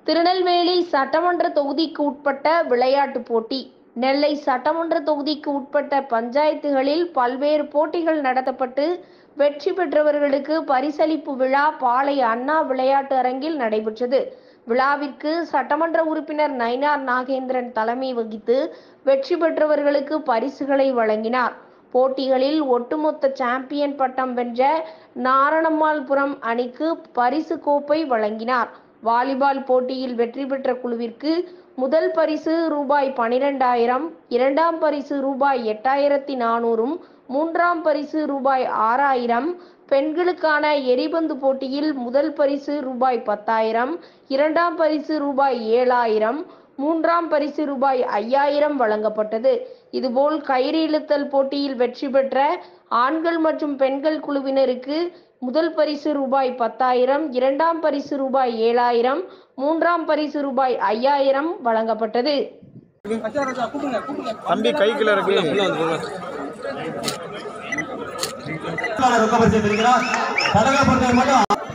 திருநெல்வேலி சட்டமன்ற தொகுதிக்கு உட்பட்ட விளையாட்டுப் போட்டி நெல்லை சட்டமன்ற தொகுதிக்கு உட்பட்ட பஞ்சாயத்துகளில் பல்வேறு போட்டிகள் நடத்தப்பட்டு வெற்றி பெற்றவர்களுக்கு பரிசளிப்பு விழா பாளை அண்ணா விளையாட்டு அரங்கில் நடைபெற்றது விழாவிற்கு சட்டமன்ற உறுப்பினர் நயினார் நாகேந்திரன் தலைமை வகித்து வெற்றி பெற்றவர்களுக்கு பரிசுகளை வழங்கினார் போட்டிகளில் ஒட்டுமொத்த சாம்பியன் பட்டம் வென்ற நாரணம்மாள்புரம் அணிக்கு பரிசு கோப்பை வழங்கினார் வாலிபால் போட்டியில் வெற்றி பெற்ற குழுவிற்கு முதல் பரிசு ரூபாய் பனிரெண்டாயிரம் இரண்டாம் பரிசு ரூபாய் எட்டாயிரத்தி நானூறும் மூன்றாம் பரிசு ரூபாய் ஆறாயிரம் பெண்களுக்கான எரிபந்து போட்டியில் முதல் பரிசு ரூபாய் பத்தாயிரம் இரண்டாம் பரிசு ரூபாய் ஏழாயிரம் மூன்றாம் பரிசு ரூபாய் ஐயாயிரம் வழங்கப்பட்டது இதுபோல் கயிறு இழுத்தல் போட்டியில் வெற்றி பெற்ற ஆண்கள் மற்றும் பெண்கள் குழுவினருக்கு முதல் பரிசு ரூபாய் பத்தாயிரம் இரண்டாம் பரிசு ரூபாய் ஏழாயிரம் மூன்றாம் பரிசு ரூபாய் ஐயாயிரம் வழங்கப்பட்டது தம்பி கைக்குள்ள இருக்கு ரொக்க பரிசை பெறுகிறார் தடகள பொறுத்தவரை மட்டும்